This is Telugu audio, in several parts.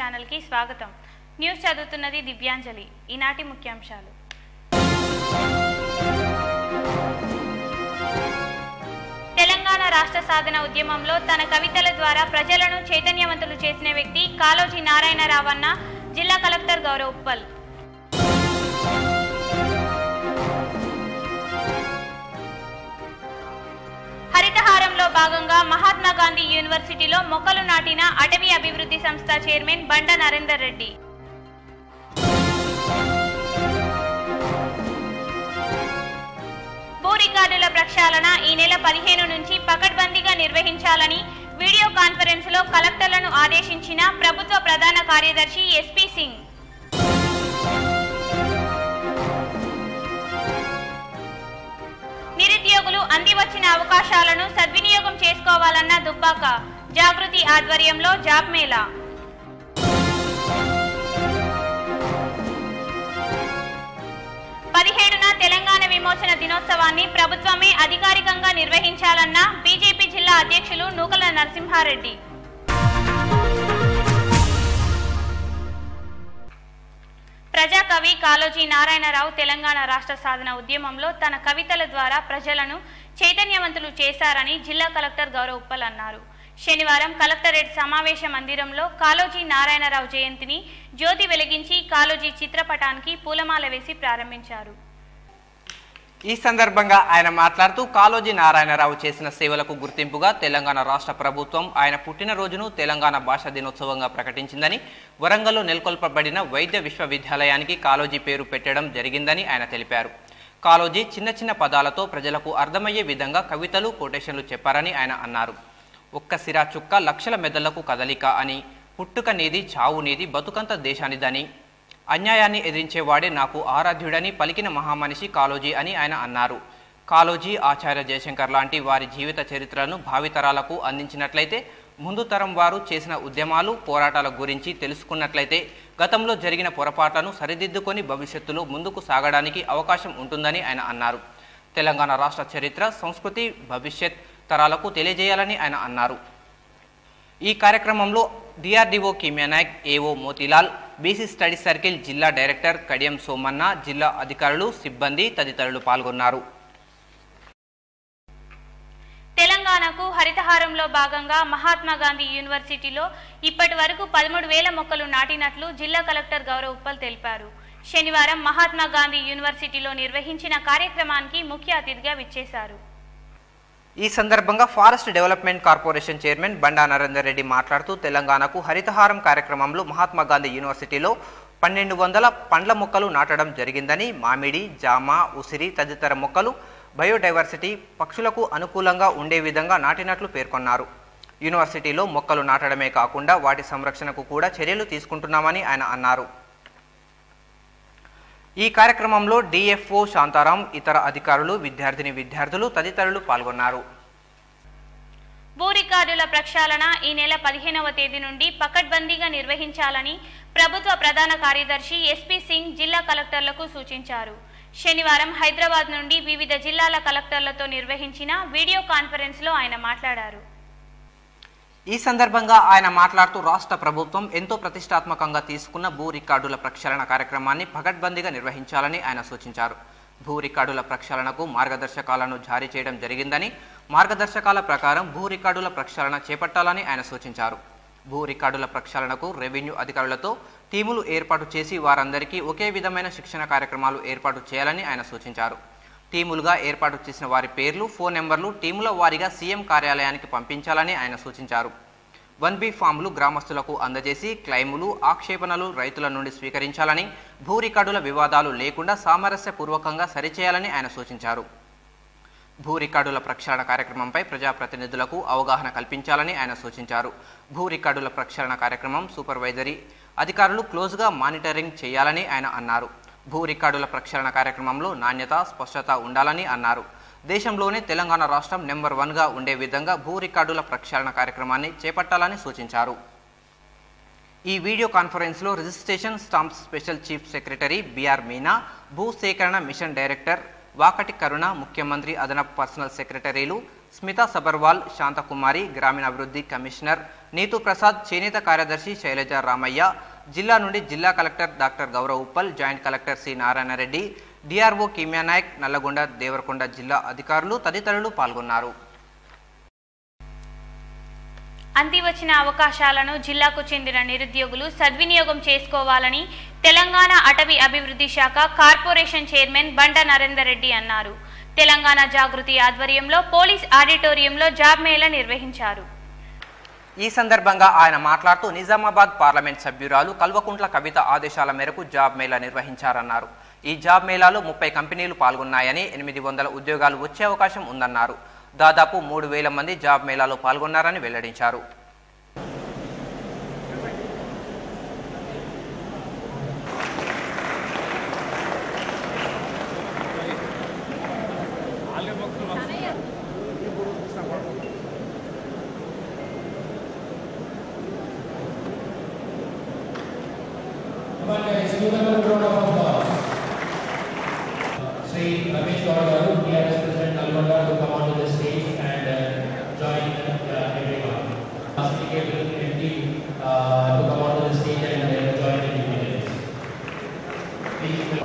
ఛానల్కి స్వాగతం న్యూస్ చదువుతున్నది దివ్యాంజలి ఈనాటి ముఖ్యాంశాలు తెలంగాణ రాష్ట్ర సాధన ఉద్యమంలో తన కవితల ద్వారా ప్రజలను చైతన్యవంతులు చేసిన వ్యక్తి కాలోజీ నారాయణరావన్న జిల్లా కలెక్టర్ గౌరవ్ ఉప్పల్ హరితహారంలో భాగంగా మహాత్మా గాంధీ యూనివర్సిటీలో మొక్కలు నాటిన అటవీ అభివృద్ధి సంస్థ చైర్మన్ బండ నరేందర్ రెడ్డి భూ రికార్డుల ప్రక్షాళన ఈ నెల పదిహేను నుంచి పకడ్బందీగా నిర్వహించాలని వీడియో కాన్ఫరెన్స్ లో కలెక్టర్లను ఆదేశించిన ప్రభుత్వ ప్రధాన కార్యదర్శి ఎస్పీ సింగ్ నిరుద్యోగులు అందివచ్చిన అవకాశాలను సద్వినియోగం చేసుకోవాలన్న దుబ్బాక జాగృతి ఆధ్వర్యంలో జాబ్ మేళా పదిహేడున తెలంగాణ విమోచన దినోత్సవాన్ని ప్రభుత్వమే అధికారికంగా నిర్వహించాలన్న బీజేపీ జిల్లా అధ్యక్షులు నూకల నరసింహారెడ్డి ప్రజాకవి కాళోజీ నారాయణరావు తెలంగాణ రాష్ట్ర సాధన ఉద్యమంలో తన కవితల ద్వారా ప్రజలను చైతన్యవంతులు చేశారని జిల్లా కలెక్టర్ గౌరవ్ ఉప్పల్ అన్నారు శనివారం కలెక్టరేట్ సమావేశ మందిరంలో కాళోజీ నారాయణరావు జయంతిని జ్యోతి వెలిగించి కాళోజీ చిత్రపటానికి పూలమాల వేసి ప్రారంభించారు ఈ సందర్భంగా ఆయన మాట్లాడుతూ కాళోజీ నారాయణరావు చేసిన సేవలకు గుర్తింపుగా తెలంగాణ రాష్ట్ర ప్రభుత్వం ఆయన పుట్టినరోజును తెలంగాణ భాషా దినోత్సవంగా ప్రకటించిందని వరంగల్లో నెలకొల్పబడిన వైద్య విశ్వవిద్యాలయానికి కాళోజీ పేరు పెట్టడం జరిగిందని ఆయన తెలిపారు కాళోజీ చిన్న చిన్న పదాలతో ప్రజలకు అర్థమయ్యే విధంగా కవితలు కొటేషన్లు చెప్పారని ఆయన అన్నారు ఒక్క సిరా చుక్క లక్షల మెదళ్లకు కదలిక అని పుట్టుక నీది చావు నీది బతుకంత దేశానిదని అన్యాయాన్ని ఎదిరించేవాడే నాకు ఆరాధ్యుడని పలికిన మహామనిషి కాళోజీ అని ఆయన అన్నారు కాళోజీ ఆచార్య జయశంకర్ లాంటి వారి జీవిత చరిత్రలను భావితరాలకు అందించినట్లయితే ముందు తరం వారు చేసిన ఉద్యమాలు పోరాటాల గురించి తెలుసుకున్నట్లయితే గతంలో జరిగిన పొరపాట్లను సరిదిద్దుకొని భవిష్యత్తులో ముందుకు సాగడానికి అవకాశం ఉంటుందని ఆయన అన్నారు తెలంగాణ రాష్ట్ర చరిత్ర సంస్కృతి భవిష్యత్ తరాలకు తెలియజేయాలని ఆయన అన్నారు ఈ కార్యక్రమంలో DRDO Kimiya Naik AO Motilal BC study circle జిల్లా డైరెక్టర్ కడియం సోమన్న జిల్లా అధికారులు సిబ్బంది తదితరులు పాల్గొన్నారు తెలంగాణకు హరితహారంలో భాగంగా మహాత్మా గాంధీ యూనివర్సిటీలో ఇప్పటి వరకు పదమూడు వేల మొక్కలు నాటినట్లు జిల్లా కలెక్టర్ గౌరవ్ ఉప్పల్ తెలిపారు శనివారం మహాత్మా గాంధీ యూనివర్సిటీలో నిర్వహించిన కార్యక్రమానికి ముఖ్య అతిథిగా విచ్చేశారు ఈ సందర్భంగా forest development corporation chairman Banda Narender Reddy మాట్లాడుతూ తెలంగాణకు హరితహారం కార్యక్రమంలో మహాత్మా గాంధీ యూనివర్సిటీలో పన్నెండు వందల పండ్ల మొక్కలు నాటడం జరిగిందని మామిడి జామ ఉసిరి తదితర మొక్కలు బయోడైవర్సిటీ పక్షులకు అనుకూలంగా ఉండే విధంగా నాటినట్లు పేర్కొన్నారు యూనివర్సిటీలో మొక్కలు నాటడమే కాకుండా వాటి సంరక్షణకు కూడా చర్యలు తీసుకుంటున్నామని ఆయన అన్నారు ఈ కార్యక్రమంలో డిఎఫ్ఓ శాంతారాం ఇతర అధికారులు విద్యార్థిని విద్యార్థులు తదితరులు పాల్గొన్నారు భూ రికార్డుల ప్రక్షాళన ఈ నెల పదిహేనవ తేదీ నుండి పకడ్బందీగా నిర్వహించాలని ప్రభుత్వ ప్రధాన కార్యదర్శి ఎస్పీ సింగ్ జిల్లా కలెక్టర్లకు సూచించారు శనివారం హైదరాబాద్ నుండి వివిధ జిల్లాల కలెక్టర్లతో నిర్వహించిన వీడియో కాన్ఫరెన్స్లో ఆయన మాట్లాడారు ఈ సందర్భంగా ఆయన మాట్లాడుతూ రాష్ట్ర ప్రభుత్వం ఎంతో ప్రతిష్టాత్మకంగా తీసుకున్న భూ రికార్డుల ప్రక్షాళన కార్యక్రమాన్ని పకడ్బందీగా నిర్వహించాలని ఆయన సూచించారు భూ రికార్డుల ప్రక్షాళనకు మార్గదర్శకాలను జారీ చేయడం జరిగిందని మార్గదర్శకాల ప్రకారం భూ రికార్డుల ప్రక్షాళన చేపట్టాలని ఆయన సూచించారు భూ రికార్డుల ప్రక్షాళనకు రెవెన్యూ అధికారులతో టీములు ఏర్పాటు చేసి వారందరికీ ఒకే విధమైన శిక్షణ కార్యక్రమాలు ఏర్పాటు చేయాలని ఆయన సూచించారు టీములుగా ఏర్పాటు చేసిన వారి పేర్లు ఫోన్ నెంబర్లు టీముల వారీగా సీఎం కార్యాలయానికి పంపించాలని ఆయన సూచించారు వన్ బి ఫామ్లు గ్రామస్తులకు అందజేసి క్లైములు ఆక్షేపణలు రైతుల నుండి స్వీకరించాలని భూ రికార్డుల వివాదాలు లేకుండా సామరస్యపూర్వకంగా సరిచేయాలని ఆయన సూచించారు భూ రికార్డుల ప్రక్షాళన కార్యక్రమంపై ప్రజాప్రతినిధులకు అవగాహన కల్పించాలని ఆయన సూచించారు భూ రికార్డుల ప్రక్షాళన కార్యక్రమం సూపర్వైజరీ అధికారులు క్లోజ్గా మానిటరింగ్ చేయాలని ఆయన అన్నారు భూ రికార్డుల ప్రక్షాళన కార్యక్రమంలో నాణ్యత స్పష్టత ఉండాలని అన్నారు దేశంలోనే తెలంగాణ రాష్ట్రం నెంబర్ వన్గా ఉండే విధంగా భూ రికార్డుల ప్రక్షాళన కార్యక్రమాన్ని చేపట్టాలని సూచించారు ఈ వీడియో కాన్ఫరెన్స్లో registration stamps special chief secretary BR Meena భూ సేకరణ మిషన్ డైరెక్టర్ వాకటి కరుణ ముఖ్యమంత్రి అదనపు పర్సనల్ సెక్రటరీలు స్మితా సబర్వాల్ శాంతకుమారి గ్రామీణాభివృద్ధి కమిషనర్ నీతు ప్రసాద్ చేనేత కార్యదర్శి శైలజ రామయ్య జిల్లా నుండి జిల్లా collector doctor Gaurav Uppal joint collector C Narayana Reddy DRO Kimya Naik Nalgonda Devarakonda జిల్లా అధికారులు తదితరులు పాల్గొన్నారు అంది వచ్చిన అవకాశాలను జిల్లాకు చెందిన నిరుద్యోగులు సద్వినియోగం చేసుకోవాలని తెలంగాణ అటవీ అభివృద్ధి శాఖ కార్పొరేషన్ చైర్మన్ బండ నరేందర్ రెడ్డి అన్నారు తెలంగాణ జాగృతి ఆధ్వర్యంలో పోలీస్ ఆడిటోరియంలో జాబ్ మేళా నిర్వహించారు ఈ సందర్భంగా ఆయన మాట్లాడుతూ నిజామాబాద్ పార్లమెంట్ సభ్యురాలు కల్వకుంట్ల కవిత ఆదేశాల మేరకు జాబ్ మేళా నిర్వహించారన్నారు ఈ జాబ్ మేళాలో ముప్పై కంపెనీలు పాల్గొన్నాయని ఎనిమిది వందల ఉద్యోగాలు వచ్చే అవకాశం ఉందన్నారు దాదాపు మూడు వేల మంది జాబ్ మేళాలో పాల్గొన్నారని వెల్లడించారు Sri Ramesh Gaurav, TRS President Nalgonda, to come onto the stage and uh, join uh, everyone. Asking every MP uh, to come onto the stage and uh, join the dividends. Please.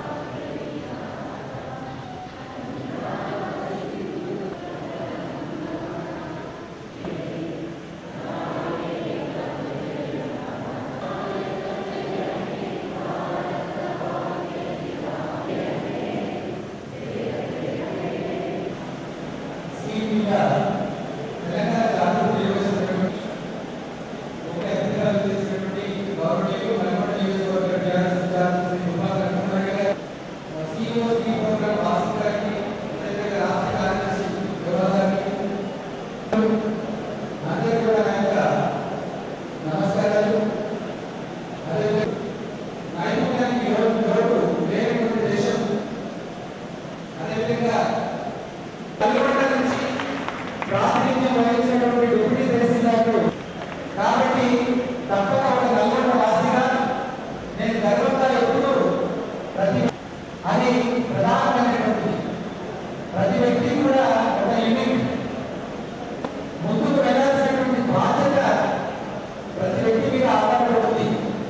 ప్రాతినిధ్యం వహించినటువంటి డిప్యూటీ తహసీల్దార్లు కాబట్టి తప్పక ఒక నల్గొండ వాసిగా నేను గర్వంగా ఎప్పుడు ప్రతి అది ప్రధానమైనటువంటి ప్రతి వ్యక్తి కూడా ఒక యూనిట్ ముందుకు వెళ్ళాల్సినటువంటి బాధ్యత ప్రతి వ్యక్తి మీద ఆధారపడి ఉంది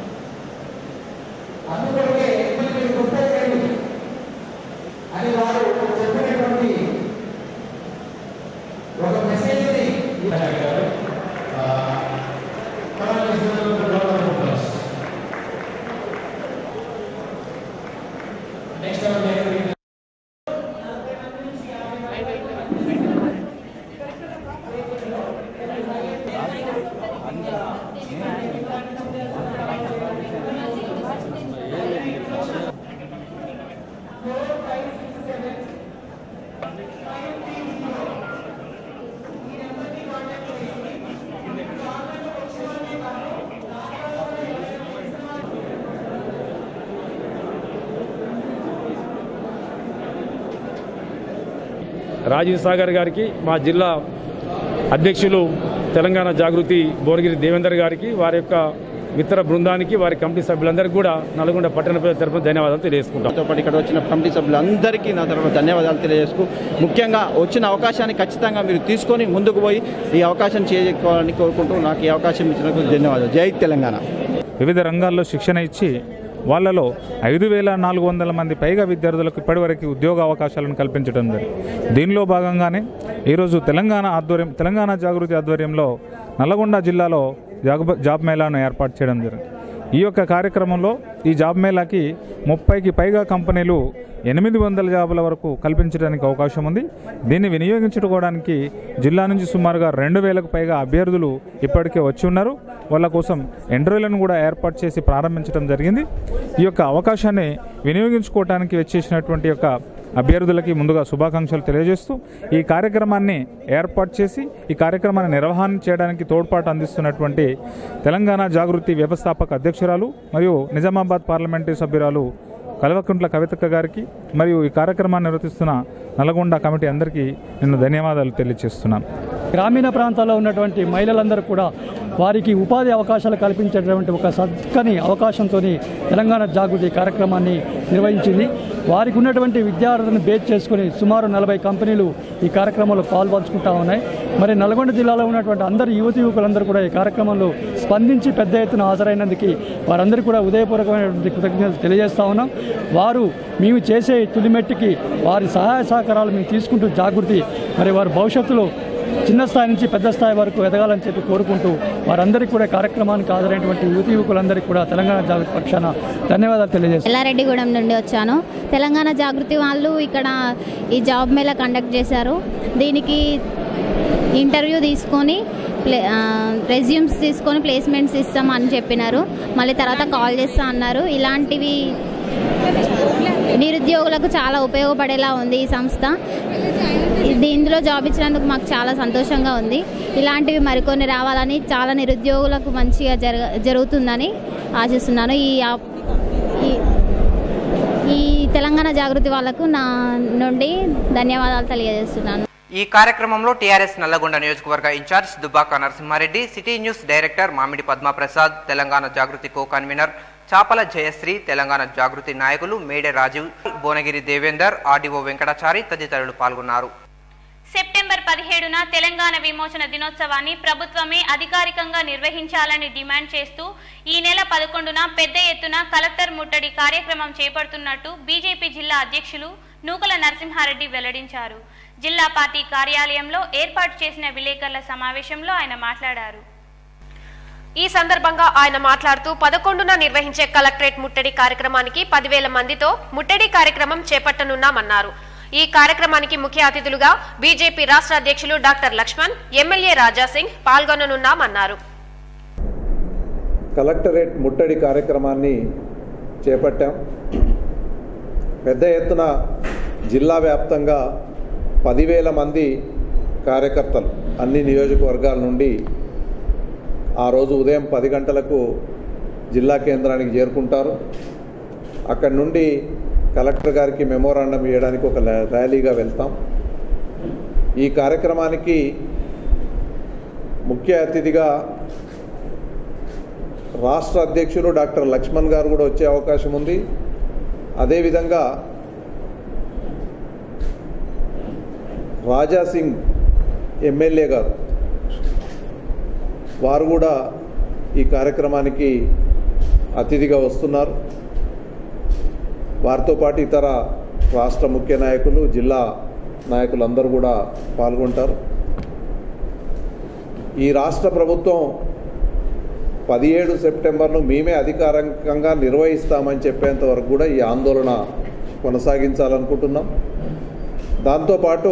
అందుకొరకే మీరు గుర్తెరగండి అని వారు చెప్పినటువంటి ఒక మెసేజ్ని Next our mayor Rajiv Sagar గారికి మా జిల్లా అధ్యక్షులు తెలంగాణ జాగృతి భువనగిరి దేవేందర్ గారికి వారి యొక్క మిత్ర బృందానికి వారి కమిటీ సభ్యులందరికీ కూడా నల్గొండ పట్టణ ప్రజల తరఫున ధన్యవాదాలు తెలియజేసుకుంటాం తో పాటు ఇక్కడ వచ్చిన కమిటీ సభ్యులందరికీ నా తరఫున ధన్యవాదాలు తెలియజేసుకు ముఖ్యంగా వచ్చిన అవకాశాన్ని ఖచ్చితంగా మీరు తీసుకొని ముందుకు పోయి ఈ అవకాశం చేసుకోవాలని కోరుకుంటూ నాకు ఈ అవకాశం ఇచ్చినందుకు ధన్యవాదాలు జై తెలంగాణ వివిధ రంగాల్లో శిక్షణ ఇచ్చి వాళ్ళలో ఐదు వేల నాలుగు వందల మంది పైగా విద్యార్థులకు ఇప్పటివరకు ఉద్యోగ అవకాశాలను కల్పించడం జరిగింది దీనిలో భాగంగానే ఈరోజు తెలంగాణ ఆధ్వర్యం తెలంగాణ జాగృతి ఆధ్వర్యంలో నల్లగొండ జిల్లాలో జాబ్ జాబ్ మేళాను ఏర్పాటు చేయడం జరిగింది ఈ యొక్క కార్యక్రమంలో ఈ జాబ్ మేళాకి ముప్పైకి పైగా కంపెనీలు ఎనిమిది వందల జాబుల వరకు కల్పించడానికి అవకాశం ఉంది దీన్ని వినియోగించుకోవడానికి జిల్లా నుంచి సుమారుగా రెండు వేలకు పైగా అభ్యర్థులు ఇప్పటికే వచ్చి ఉన్నారు వాళ్ళ కోసం ఎంట్రీలను కూడా ఏర్పాటు చేసి ప్రారంభించడం జరిగింది ఈ యొక్క అవకాశాన్ని వినియోగించుకోవడానికి వచ్చేసినటువంటి యొక్క అభ్యర్థులకి ముందుగా శుభాకాంక్షలు తెలియజేస్తూ ఈ కార్యక్రమాన్ని ఏర్పాటు చేసి ఈ కార్యక్రమాన్ని నిర్వహణ చేయడానికి తోడ్పాటు అందిస్తున్నటువంటి తెలంగాణ జాగృతి వ్యవస్థాపక అధ్యక్షురాలు మరియు నిజామాబాద్ పార్లమెంటరీ సభ్యురాలు కల్వకుంట్ల కవితక్క గారికి మరియు ఈ కార్యక్రమాన్ని నిర్వహిస్తున్న నల్గొండ కమిటీ అందరికీ నేను ధన్యవాదాలు తెలియజేస్తున్నాను గ్రామీణ ప్రాంతాల్లో ఉన్నటువంటి మహిళలందరూ కూడా వారికి ఉపాధి అవకాశాలు కల్పించేటటువంటి ఒక చక్కని అవకాశంతో తెలంగాణ జాగృతి కార్యక్రమాన్ని నిర్వహించింది వారికి ఉన్నటువంటి విద్యార్థులను బేస్ చేసుకుని సుమారు నలభై కంపెనీలు ఈ కార్యక్రమంలో పాల్పంచుకుంటా ఉన్నాయి మరి నల్గొండ జిల్లాలో ఉన్నటువంటి అందరు యువతి యువకులందరూ కూడా ఈ కార్యక్రమంలో స్పందించి పెద్ద ఎత్తున హాజరైనందుకు వారందరికీ కూడా ఉదయపూర్వకమైనటువంటి కృతజ్ఞతలు తెలియజేస్తా ఉన్నాం వారు మేము చేసే తులిమెట్టికి వారి సహాయ సహకారాలు మేము తీసుకుంటూ జాగృతి మరి వారి భవిష్యత్తులో చిన్న స్థాయి నుంచి పెద్ద స్థాయి వరకు ఎదగాలని చెప్పి కోరుకుంటూ వారందరికీ కూడా కార్యక్రమానికి హాజరైనటువంటి యువతి యువకులందరికీ కూడా తెలంగాణ జాగృతి పక్షాన ధన్యవాదాలు తెలియజేస్తాను ఎల్లారెడ్డిగూడెం నుండి వచ్చాను తెలంగాణ జాగృతి వాళ్ళు ఇక్కడ ఈ జాబ్ మేళా కండక్ట్ చేశారు దీనికి ఇంటర్వ్యూ తీసుకొని ప్లే రెజ్యూమ్స్ తీసుకొని ప్లేస్మెంట్స్ ఇస్తాం అని చెప్పినారు మళ్ళీ తర్వాత కాల్ చేస్తా అన్నారు ఇలాంటివి నిరుద్యోగులకు చాలా ఉపయోగపడేలా ఉంది ఈ సంస్థ ఇది ఇందులో జాబ్ ఇచ్చినందుకు మాకు చాలా సంతోషంగా ఉంది ఇలాంటివి మరికొన్ని రావాలని చాలా నిరుద్యోగులకు మంచిగా జరగ జరుగుతుందని ఆశిస్తున్నాను ఈ ఆప్- ఈ- ఈ తెలంగాణ జాగృతి వాళ్ళకు నా నుండి ధన్యవాదాలు తెలియజేస్తున్నాను ఈ కార్యక్రమంలో టీఆర్ఎస్ నల్లగొండ నియోజకవర్గ in-charge Dubbaka Narasimha Reddy city news director Mamidi Padmaprasad Telangana Jagruthi co convener Chapala Jayasree Telangana Jagruthi నాయకులు మేడే రాజీవ్ భువనగిరి దేవేందర్ ఆర్డీఓ వెంకటాచారి తదితరులు పాల్గొన్నారు సెప్టెంబర్ పదిహేడున తెలంగాణ విమోచన దినోత్సవాన్ని ప్రభుత్వమే అధికారికంగా నిర్వహించాలని డిమాండ్ చేస్తూ ఈ నెల పదకొండున పెద్ద ఎత్తున కలెక్టర్ ముట్టడి కార్యక్రమం చేపడుతున్నట్టు బీజేపీ జిల్లా అధ్యక్షులు నూకల నరసింహారెడ్డి వెల్లడించారు జిల్లా పార్టీ కార్యాలయంలో ఏర్పాటు చేసిన విలేకరుల సమావేశంలో ఆయన మాట్లాడారు ఈ సందర్భంగా ఆయన మాట్లాడుతూ పదకొండున నిర్వహించే కలెక్టరేట్ ముట్టడి కార్యక్రమానికి పదివేల మందితో ముట్టడి కార్యక్రమం చేపట్టనున్నామన్నారు ఈ కార్యక్రమానికి ముఖ్య అతిథులుగా బీజేపీ రాష్ట్ర అధ్యక్షులు డాక్టర్ లక్ష్మణ్ ఎమ్మెల్యే రాజాసింగ్ పాల్గొననున్నామన్నారు కలెక్టరేట్ ముట్టడి కార్యక్రమాన్ని చేపట్టాం పెద్ద ఎత్తున జిల్లా వ్యాప్తంగా పదివేల మంది కార్యకర్తలు అన్ని నియోజకవర్గాల నుండి ఆ రోజు ఉదయం పది గంటలకు జిల్లా కేంద్రానికి చేరుకుంటారు అక్కడి నుండి కలెక్టర్ గారికి మెమోరాండం ఇవ్వడానికి ఒక ర్యా- ర్యాలీగా వెళ్తాం ఈ కార్యక్రమానికి ముఖ్య అతిథిగా రాష్ట్ర అధ్యక్షులు డాక్టర్ లక్ష్మణ్ గారు కూడా వచ్చే అవకాశం ఉంది అదేవిధంగా రాజా సింగ్ ఎమ్మెల్యే గారు వారు కూడా ఈ కార్యక్రమానికి అతిథిగా వస్తున్నారు వారితో పాటు ఇతర రాష్ట్ర ముఖ్య నాయకులు జిల్లా నాయకులందరూ కూడా పాల్గొంటారు ఈ రాష్ట్ర ప్రభుత్వం పదిహేడు సెప్టెంబర్ను మేమే అధికారికంగా నిర్వహిస్తామని చెప్పేంత వరకు కూడా ఈ ఆందోళన కొనసాగించాలనుకుంటున్నాం దాంతోపాటు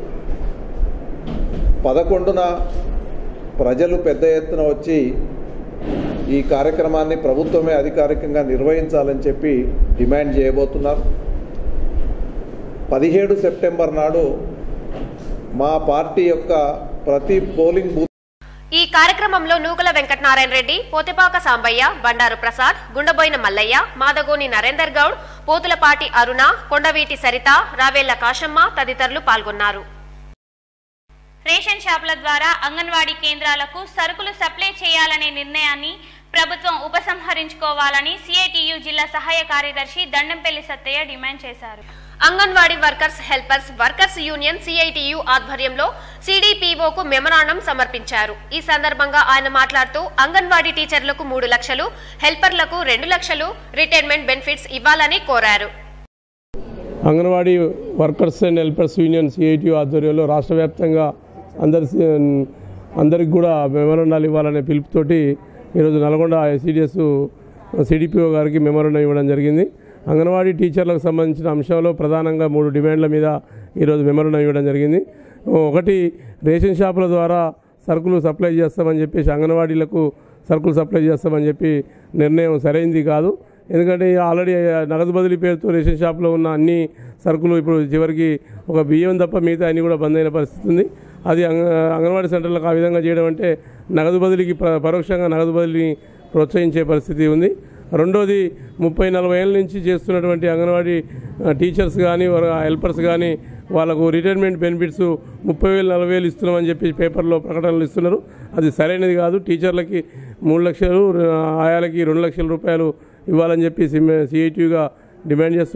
పదకొండున ప్రజలు పెద్ద ఎత్తున వచ్చి ఈ కార్యక్రమాన్ని ప్రభుత్వమే అధికారికంగా నిర్వహించాలని చెప్పి డిమాండ్ చేయబోతున్నారు పదిహేడు సెప్టెంబర్ నాడు మా పార్టీ యొక్క ప్రతి పోలింగ్ బూత్ ఈ కార్యక్రమంలో నూకల వెంకటనారాయణ రెడ్డి పోతెపాక సాంబయ్య బండారు ప్రసాద్ గుండబోయిన మల్లయ్య మాదగోని నరేందర్ గౌడ్ పోతులపాటి అరుణ కొండవీటి సరిత రావేళ్ల కాశమ్మ తదితరులు పాల్గొన్నారు రేషన్ షాపుల ద్వారా అంగన్వాడీ కేంద్రాలకు సరుకులు సప్లై చేయాలనే నిర్ణయాన్ని ప్రభుత్వం ఉపసంహరించుకోవాలని సిఐటియు జిల్లా సహాయ కార్యదర్శి దండంపల్లి సత్తయ్య డిమాండ్ చేశారు anganwadi workers helpers workers union CITU ఆధ్వర్యంలో సిడిపిఓకు మెమరాండం సమర్పించారు ఈ సందర్భంగా ఆయన మాట్లాడుతూ అంగన్వాడీ టీచర్లకు మూడు లక్షలు హెల్పర్లకు రెండు లక్షలు రిటైర్మెంట్ బెనిఫిట్స్ ఇవ్వాలని కోరారు anganwadi workers and helpers union CIT ఆధ్వర్యంలో రాష్ట్ర వ్యాప్తంగా అందరి అందరికి కూడా మెమోరండాలు ఇవ్వాలనే పిలుపుతోటి ఈరోజు నల్గొండ సిడిఎస్ సిడిపిఓ గారికి మెమోరండం ఇవ్వడం జరిగింది అంగన్వాడీ టీచర్లకు సంబంధించిన అంశంలో ప్రధానంగా మూడు డిమాండ్ల మీద ఈరోజు మెమోరండం ఇవ్వడం జరిగింది ఒకటి రేషన్ షాపుల ద్వారా సరుకులు సప్లై చేస్తామని చెప్పేసి అంగన్వాడీలకు సరుకులు సప్లై చేస్తామని చెప్పి నిర్ణయం సరైంది కాదు ఎందుకంటే ఆల్రెడీ నగదు బదిలీ పేరుతో రేషన్ షాప్లో ఉన్న అన్ని సరుకులు ఇప్పుడు చివరికి ఒక బియ్యం తప్ప మిగతా అన్ని కూడా బంద్ అయిన పరిస్థితి ఉంది అది అంగ అంగన్వాడీ సెంటర్లకు ఆ విధంగా చేయడం అంటే నగదు బదిలీకి ప- పరోక్షంగా నగదు బదిలీని ప్రోత్సహించే పరిస్థితి ఉంది రెండోది ముప్పై నలభై ఏళ్ళ నుంచి చేస్తున్నటువంటి అంగన్వాడీ ఆ, టీచర్స్ కానీ వారు హెల్పర్స్ కానీ వాళ్ళకు రిటైర్మెంట్ బెనిఫిట్స్ ముప్పై వేలు నలభై వేలు ఇస్తున్నామని చెప్పి పేపర్లో ప్రకటనలు ఇస్తున్నారు అది సరైనది కాదు టీచర్లకి మూడు లక్షలు ఆయాలకి రెండు లక్షల రూపాయలు ఇవ్వాలని చెప్పి సిఐటిగా డిమాండ్ చేస్తున్నాం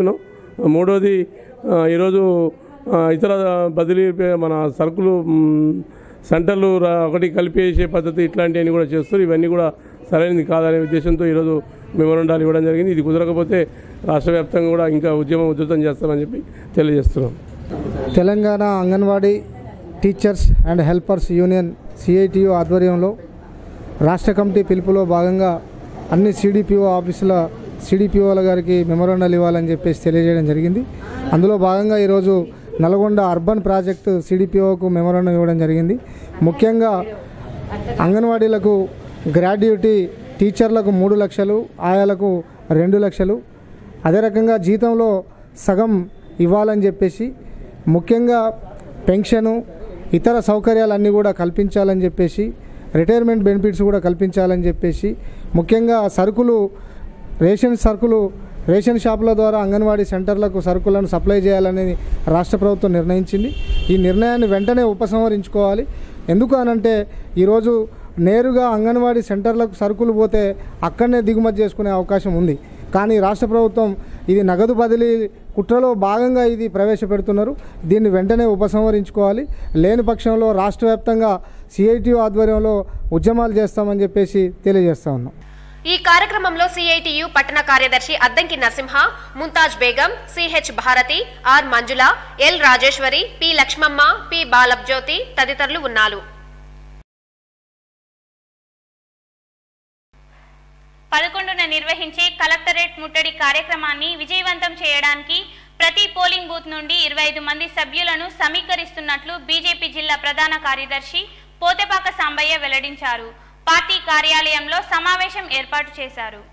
మూడోది ఆ, ఈరోజు ఆ, ఇతర బదిలీ పే- మన సరుకులు మ్, సెంటర్లు రా- ఒకటి కలిపేసే పద్ధతి ఇట్లాంటివన్నీ కూడా చేస్తారు ఇవన్నీ కూడా సరైనది కాదనే ఉద్దేశంతో ఈరోజు మెమోరండాలు ఇవ్వడం జరిగింది ఇది కుదరకపోతే రాష్ట్ర వ్యాప్తంగా కూడా ఇంకా ఉద్యమం ఉధృతం చేస్తామని చెప్పి తెలియజేస్తున్నాం Telangana anganwadi teachers and helpers union CITU ఆధ్వర్యంలో రాష్ట్ర కమిటీ పిలుపులో భాగంగా అన్ని సిడిపిఓ ఆఫీసుల సిడిపిఓల గారికి మెమోరాండాలు ఇవ్వాలని చెప్పేసి తెలియజేయడం జరిగింది అందులో భాగంగా ఈరోజు నల్గొండ అర్బన్ ప్రాజెక్టు సిడిపిఓకు మెమోరాండం ఇవ్వడం జరిగింది ముఖ్యంగా అంగన్వాడీలకు గ్రాడ్యుటీ టీచర్లకు మూడు లక్షలు ఆయాలకు రెండు లక్షలు అదే రకంగా జీతంలో సగం ఇవ్వాలని చెప్పేసి ముఖ్యంగా పెన్షను ఇతర సౌకర్యాలన్నీ కూడా కల్పించాలని చెప్పేసి రిటైర్మెంట్ బెనిఫిట్స్ కూడా కల్పించాలని చెప్పేసి ముఖ్యంగా సరుకులు రేషన్ సరుకులు రేషన్ షాపుల ద్వారా అంగన్వాడీ సెంటర్లకు సరుకులను సప్లై చేయాలని రాష్ట్ర ప్రభుత్వం నిర్ణయించింది ఈ నిర్ణయాన్ని వెంటనే ఉపసంహరించుకోవాలి ఎందుకు అనంటే ఈరోజు నేరుగా అంగన్వాడీ సెంటర్లకు సరుకులు పోతే అక్కడనే దిగుమతి చేసుకునే అవకాశం ఉంది కానీ రాష్ట్ర ప్రభుత్వం ఇది నగదు బదిలీ కుట్రలో భాగంగా ఇది ప్రవేశపెడుతున్నారు దీన్ని వెంటనే ఉపసంహరించుకోవాలి లేని పక్షంలో రాష్ట్ర వ్యాప్తంగా సిఐటి ఆధ్వర్యంలో ఉద్యమాలు చేస్తామని చెప్పేసి తెలియజేస్తా ఉన్నాం ఈ కార్యక్రమంలో సిఐటియు పట్టణ కార్యదర్శి Addanki Narasimha Mumtaz Begum CH Bharathi R Manjula L Rajeshwari P Lakshmamma P Balabjyothi తదితరులు ఉన్నారు పదకొండున నిర్వహించే కలెక్టరేట్ ముట్టడి కార్యక్రమాన్ని విజయవంతం చేయడానికి ప్రతి పోలింగ్ బూత్ నుండి ఇరవై ఐదు మంది సభ్యులను సమీకరిస్తున్నట్లు బీజేపీ జిల్లా ప్రధాన కార్యదర్శి పోతెపాక సాంబయ్య వెల్లడించారు పార్టీ కార్యాలయంలో సమావేశం ఏర్పాటు చేశారు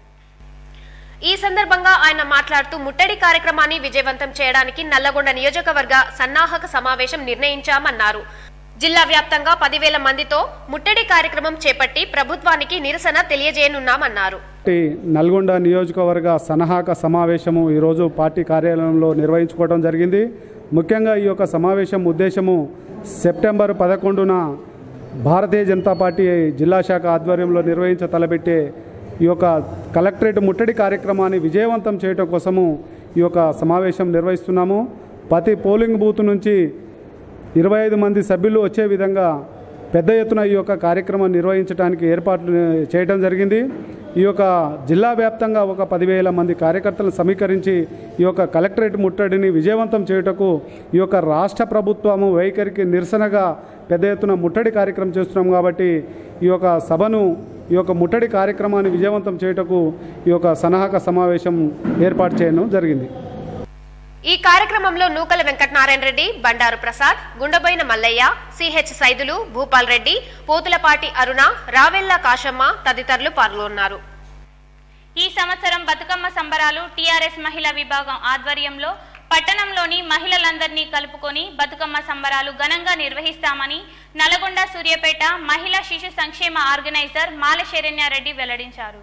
ఈ సందర్భంగా ఆయన మాట్లాడుతూ ముట్టడి కార్యక్రమాన్ని విజయవంతం చేయడానికి నల్లగొండ నియోజకవర్గ సన్నాహక సమావేశం నిర్ణయించామన్నారు జిల్లా వ్యాప్తంగా పదివేల మందితో ముట్టడి కార్యక్రమం చేపట్టి ప్రభుత్వానికి నిరసన తెలియజేయనున్నామన్నారు పార్టీ నల్గొండ నియోజకవర్గ సన్నాహక సమావేశము ఈరోజు పార్టీ కార్యాలయంలో నిర్వహించుకోవడం జరిగింది ముఖ్యంగా ఈ యొక్క సమావేశం ఉద్దేశము సెప్టెంబర్ పదకొండున భారతీయ జనతా పార్టీ జిల్లా శాఖ ఆధ్వర్యంలో నిర్వహించ తలపెట్టే ఈ యొక్క కలెక్టరేట్ ముట్టడి కార్యక్రమాన్ని విజయవంతం చేయడం కోసము ఈ యొక్క సమావేశం నిర్వహిస్తున్నాము ప్రతి పోలింగ్ బూత్ నుంచి ఇరవై ఐదు మంది సభ్యులు వచ్చే విధంగా పెద్ద ఎత్తున ఈ యొక్క కార్యక్రమం నిర్వహించడానికి ఏర్పాట్లు చేయడం జరిగింది ఈ యొక్క జిల్లా వ్యాప్తంగా ఒక పదివేల మంది కార్యకర్తలను సమీకరించి ఈ యొక్క కలెక్టరేట్ ముట్టడిని విజయవంతం చేయుటకు ఈ యొక్క రాష్ట్ర ప్రభుత్వము వైఖరికి నిరసనగా పెద్ద ఎత్తున ముట్టడి కార్యక్రమం చేస్తున్నాం కాబట్టి ఈ యొక్క సభను ఈ యొక్క ముట్టడి కార్యక్రమాన్ని విజయవంతం చేయుటకు ఈ యొక్క సన్నాహక సమావేశం ఏర్పాటు చేయడం జరిగింది ఈ కార్యక్రమంలో నూకల వెంకటనారాయణ రెడ్డి బండారు ప్రసాద్ గుండబోయిన మల్లయ్య సిహెచ్ సైదులు భూపాల్ రెడ్డి పోతులపాటి అరుణ రావెల్ల కాశమ్మ తదితరులు పాల్గొన్నారు ఈ సంవత్సరం బతుకమ్మ సంబరాలు టీఆర్ఎస్ మహిళా విభాగం ఆధ్వర్యంలో పట్టణంలోని మహిళలందరినీ కలుపుకొని బతుకమ్మ సంబరాలు ఘనంగా నిర్వహిస్తామని నల్గొండ సూర్యాపేట మహిళా శిశు సంక్షేమ ఆర్గనైజర్ మాల శరణ్యారెడ్డి వెల్లడించారు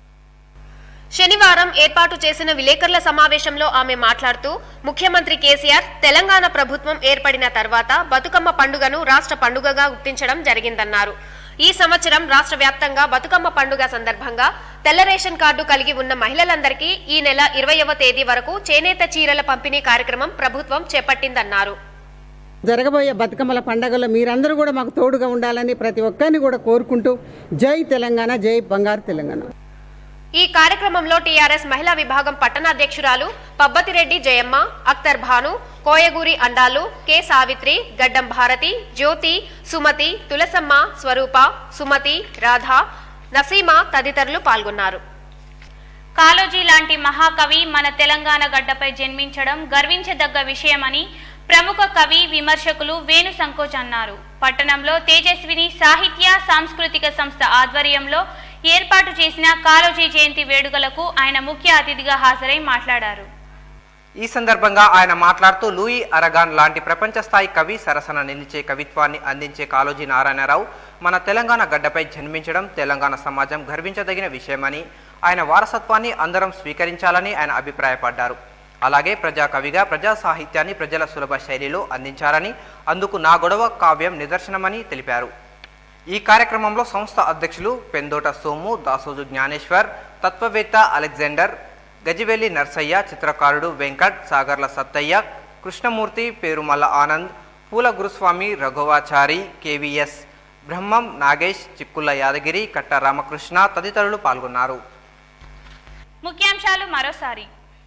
శనివారం ఏర్పాటు చేసిన విలేకరుల సమావేశంలో ఆమె మాట్లాడుతూ ముఖ్యమంత్రి కేసీఆర్ తెలంగాణ ప్రభుత్వం ఏర్పడిన తర్వాత బతుకమ్మ పండుగను రాష్ట్ర పండుగగా గుర్తించడం జరిగిందన్నారు ఈ సంవత్సరం రాష్ట్ర వ్యాప్తంగా బతుకమ్మ పండుగ సందర్భంగా తెల్ల రేషన్ కార్డు కలిగి ఉన్న మహిళలందరికీ ఈ నెల ఇరవయవ తేదీ వరకు చేనేత చీరల పంపిణీ కార్యక్రమం ప్రభుత్వం చేపట్టిందన్నారు జరగబోయే బతుకమ్మల పండగలో మీరందరూ కూడా మాకు తోడుగా ఉండాలని ప్రతి ఒక్కరిని కూడా కోరుకుంటూ జై తెలంగాణ జై బంగారు తెలంగాణ ఈ కార్యక్రమంలో టీఆర్ఎస్ మహిళా విభాగం పట్టణాధ్యక్షురాలు పబ్బతిరెడ్డి జయమ్మ అఖ్తర్ భాను కోయగూరి అండాలు కె సావిత్రి గడ్డం భారతి జ్యోతి సుమతి తులసమ్మ స్వరూప సుమతి రాధ నసీమ తదితరులు పాల్గొన్నారు కాలోజీ లాంటి మహాకవి మన తెలంగాణ గడ్డపై జన్మించడం గర్వించదగ్గ విషయమని ప్రముఖ కవి విమర్శకులు వేణు సంకోచ్ అన్నారు పట్టణంలో తేజస్విని సాహిత్య సాంస్కృతిక సంస్థ ఆధ్వర్యంలో ఏర్పాటు చేసిన కాలోజీ జయంతి వేడుకలకు ఆయన ముఖ్య అతిథిగా హాజరై మాట్లాడారు ఈ సందర్భంగా ఆయన మాట్లాడుతూ లూయి అరగాన్ లాంటి ప్రపంచ స్థాయి కవి సరసన నిలిచే కవిత్వాన్ని అందించే కాళోజీ నారాయణరావు మన తెలంగాణ గడ్డపై జన్మించడం తెలంగాణ సమాజం గర్వించదగిన విషయమని ఆయన వారసత్వాన్ని అందరం స్వీకరించాలని ఆయన అభిప్రాయపడ్డారు అలాగే ప్రజా కవిగా ప్రజా సాహిత్యాన్ని ప్రజల సులభ శైలిలో అందించారని అందుకు నా గొడవ కావ్యం నిదర్శనమని తెలిపారు ఈ కార్యక్రమంలో సంస్థ అధ్యక్షులు పెందోట సోము దాసోజు జ్ఞానేశ్వర్ తత్వవేత్త అలెగ్జాండర్ గజివెల్లి నర్సయ్య చిత్రకారుడు వెంకట్ సాగర్ల సత్తయ్య కృష్ణమూర్తి పేరుమల్ల ఆనంద్ పూల గురుస్వామి రఘువాచారి కేవీఎస్ బ్రహ్మం నాగేష్ చిక్కుల యాదగిరి కట్ట రామకృష్ణ తదితరులు పాల్గొన్నారు ముఖ్యాంశాలు మరోసారి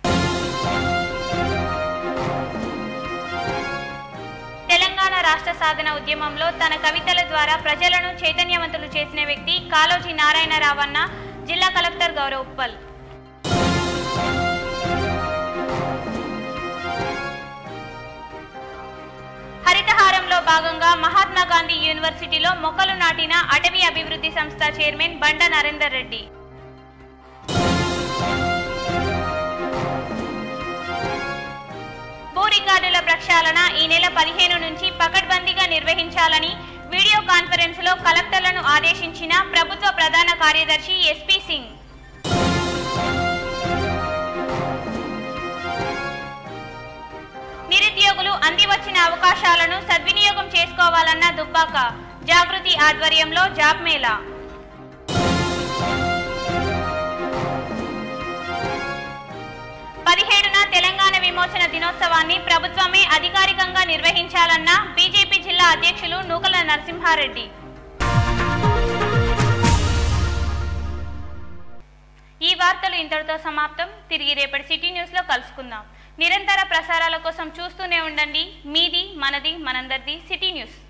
తెలంగాణ రాష్ట్ర సాధన ఉద్యమంలో తన కవితల ద్వారా ప్రజలను చైతన్యవంతులు చేసిన వ్యక్తి కాలోజీ నారాయణరావు అన్న జిల్లా కలెక్టర్ గౌరవ్ ఉప్పల్ హరితహారంలో భాగంగా మహాత్మా గాంధీ యూనివర్సిటీలో మొక్కలు నాటిన అటవీ అభివృద్ధి సంస్థ చైర్మన్ బండ నరేందర్ రెడ్డి భూ రికార్డుల ప్రక్షాళన ఈ నెల పదిహేను నుంచి పకడ్బందీగా నిర్వహించాలని వీడియో కాన్ఫరెన్స్ లో కలెక్టర్లను ఆదేశించిన ప్రభుత్వ ప్రధాన కార్యదర్శి ఎస్పీ సింగ్ నిరుద్యోగులు అందివచ్చిన అవకాశాలను సద్వినియోగం చేసుకోవాలన్న దుబ్బాక జాగృతి ఆధ్వర్యంలో జాబ్ మేళా పదిహేడున తెలంగాణ విమోచన దినోత్సవాన్ని ప్రభుత్వమే అధికారికంగా నిర్వహించాలన్న బీజేపీ జిల్లా అధ్యక్షులు నూకల నరసింహారెడ్డి ఈ వార్తలు ఇంతటితో సమాప్తం తిరిగి రేపటి సిటీ న్యూస్ లో కలుసుకుందాం నిరంతర ప్రసారాల కోసం చూస్తూనే ఉండండి మీది మనది మనందరిది సిటీ న్యూస్